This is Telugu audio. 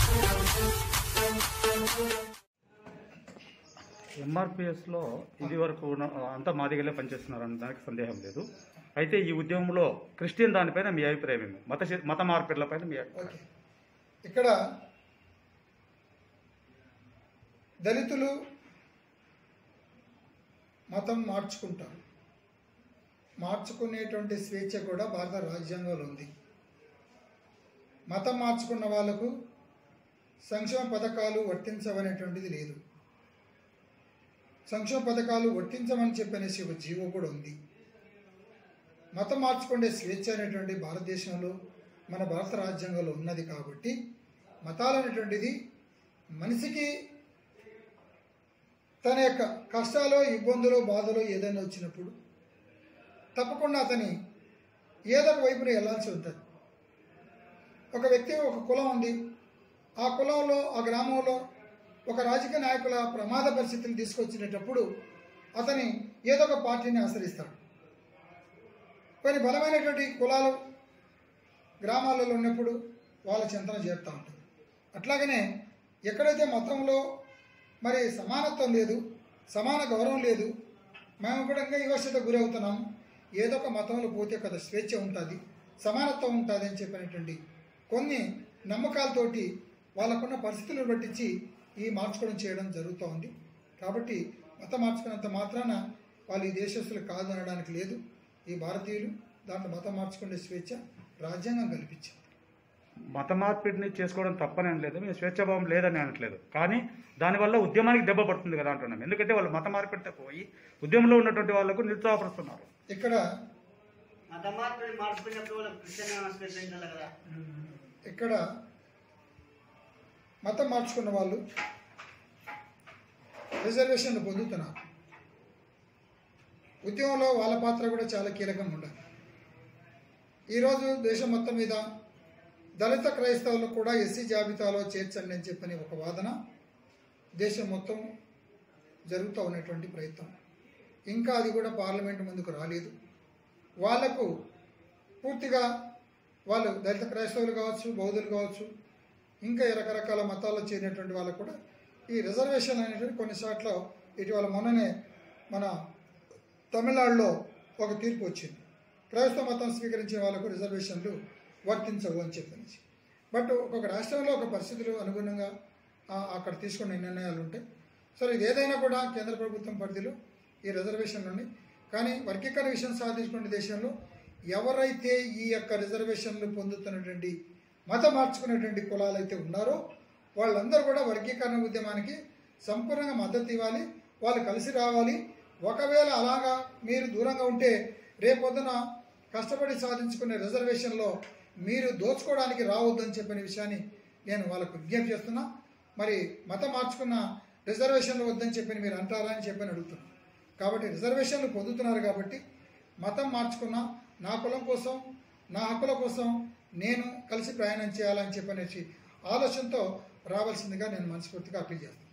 ఎంఆర్పిఎస్లో ఇది వరకు ఉన్న- అంతా మాదిగలే పనిచేస్తున్నారు అన్న దానికి సందేహం లేదు అయితే ఈ ఉద్యమంలో క్రిస్టియన్ దానిపైన మీ అభిప్రాయం ఏమి మత శి- మత మార్పిడ్లపైన మీ అభిప్రాయం ఓకే ఇక్కడ దళితులు మతం మార్చుకుంటారు మార్చుకునేటువంటి స్వేచ్ఛ కూడా భారత రాజ్యాంగంలో ఉంది మతం మార్చుకున్న వాళ్ళకు సంక్షేమ పథకాలు వర్తించవనేటువంటిది లేదు సంక్షేమ పథకాలు వర్తించమని చెప్పనేసి ఒక జీవో కూడా ఉంది మతం మార్చుకునే స్వేచ్ఛ అనేటువంటి భారతదేశంలో మన భారత రాజ్యాంగంలో ఉన్నది కాబట్టి మతాలు అనేటువంటిది మనిషికి తన యొక్క కష్టాలు ఇబ్బందులు బాధలు ఏదైనా వచ్చినప్పుడు తప్పకుండా అతని ఏదో ఒక వైపున వెళ్ళాల్సి ఉంటుంది ఒక వ్యక్తి ఒక కులం ఉంది ఆ కులంలో ఆ గ్రామంలో ఒక రాజకీయ నాయకుల ప్రమాద పరిస్థితులు తీసుకొచ్చినప్పుడు అతని ఏదో ఒక పార్టీని ఆశ్రయిస్తాడు కొన్ని బలమైనటువంటి కులాలు గ్రామాలలో ఉన్నప్పుడు వాళ్ళ చింతన చేరుతూ ఉంటుంది అట్లాగనే ఎక్కడైతే మతంలో మరి సమానత్వం లేదు సమాన గౌరవం లేదు మేము కూడా ఇంకా వివక్షత గురవుతున్నాము ఏదో ఒక మతంలో పోతే కదా స్వేచ్ఛ ఉంటుంది సమానత్వం ఉంటుంది అని చెప్పినటువంటి కొన్ని నమ్మకాలతోటి వాళ్ళకున్న పరిస్థితులను పట్టించి ఈ మార్చుకోవడం చేయడం జరుగుతూ ఉంది కాబట్టి మతం మార్చుకున్నంత మాత్రాన వాళ్ళు ఈ దేశస్తులు కాదు అనడానికి లేదు ఈ భారతీయులు దాంట్లో మతం మార్చుకునే స్వేచ్ఛ రాజ్యాంగం కల్పించింది మత మార్పిడిని చేసుకోవడం తప్పని అనలేదు మేము స్వేచ్ఛాభావం లేదని అనట్లేదు కానీ దానివల్ల ఉద్యమానికి దెబ్బ పడుతుంది కదా అంటున్నాం ఎందుకంటే వాళ్ళు మత మార్పిడితో పోయి ఉద్యమంలో ఉన్నటువంటి వాళ్ళకు నిరుత్సాహపరుస్తున్నారు ఇక్కడ మత మార్పిడి మార్చుకున్నప్పుడు వాళ్ళకి క్రిస్టియన్ స్వీకరించాలి కదా ఇక్కడ మతం మార్చుకున్న వాళ్ళు రిజర్వేషన్లు పొందుతున్నారు ఉద్యమంలో వాళ్ళ పాత్ర కూడా చాలా కీలకంగా ఉండాలి ఈరోజు దేశం మొత్తం మీద దళిత క్రైస్తవులకు కూడా ఎస్సీ జాబితాలో చేర్చండి అని చెప్పని ఒక వాదన దేశం మొత్తం జరుగుతూ ఉన్నటువంటి ప్రయత్నం ఇంకా అది కూడా పార్లమెంట్ ముందుకు రాలేదు వాళ్లకు పూర్తిగా వాళ్ళు దళిత క్రైస్తవులు కావచ్చు బౌద్ధులు కావచ్చు ఇంకా ఈ రకరకాల మతాల్లో చేరినటువంటి వాళ్ళకు కూడా ఈ రిజర్వేషన్ అనేటువంటి కొన్ని చోట్ల ఇటీవల మొన్ననే మన తమిళనాడులో ఒక తీర్పు వచ్చింది క్రైస్తవ మతం స్వీకరించిన వాళ్ళకు రిజర్వేషన్లు వర్తించవు అని చెప్పేసి బట్ ఒక్కొక్క రాష్ట్రంలో ఒక పరిస్థితులు అనుగుణంగా ఆ, అక్కడ తీసుకునే నిర్ణయాలు ఉంటాయి సరే ఇది ఏదైనా కూడా కేంద్ర ప్రభుత్వం పరిధిలో ఈ రిజర్వేషన్లు ఉన్నాయి కానీ వర్గీకరణ విషయం సాధించుకునే దేశంలో ఎవరైతే ఈ యొక్క రిజర్వేషన్లు పొందుతున్నటువంటి మతం మార్చుకునేటువంటి కులాలు అయితే ఉన్నారో వాళ్ళందరూ కూడా వర్గీకరణ ఉద్యమానికి సంపూర్ణంగా మద్దతు ఇవ్వాలి వాళ్ళు కలిసి రావాలి ఒకవేళ అలాగా మీరు దూరంగా ఉంటే రేపొద్దున కష్టపడి సాధించుకునే రిజర్వేషన్లో మీరు దోచుకోవడానికి రావద్దని చెప్పిన విషయాన్ని నేను వాళ్ళకు విజ్ఞప్తి చేస్తున్నా మరి మతం మార్చుకున్న రిజర్వేషన్లు వద్దని చెప్పి మీరు అంటారా అని చెప్పని అడుగుతున్నాను కాబట్టి రిజర్వేషన్లు పొందుతున్నారు కాబట్టి మతం మార్చుకున్న నా కులం కోసం నా హక్కుల కోసం నేను కలిసి ప్రయాణం చేయాలని చెప్పనేసి ఆలోచనతో రావాల్సిందిగా నేను మనస్ఫూర్తిగా అప్పీల్ చేస్తాను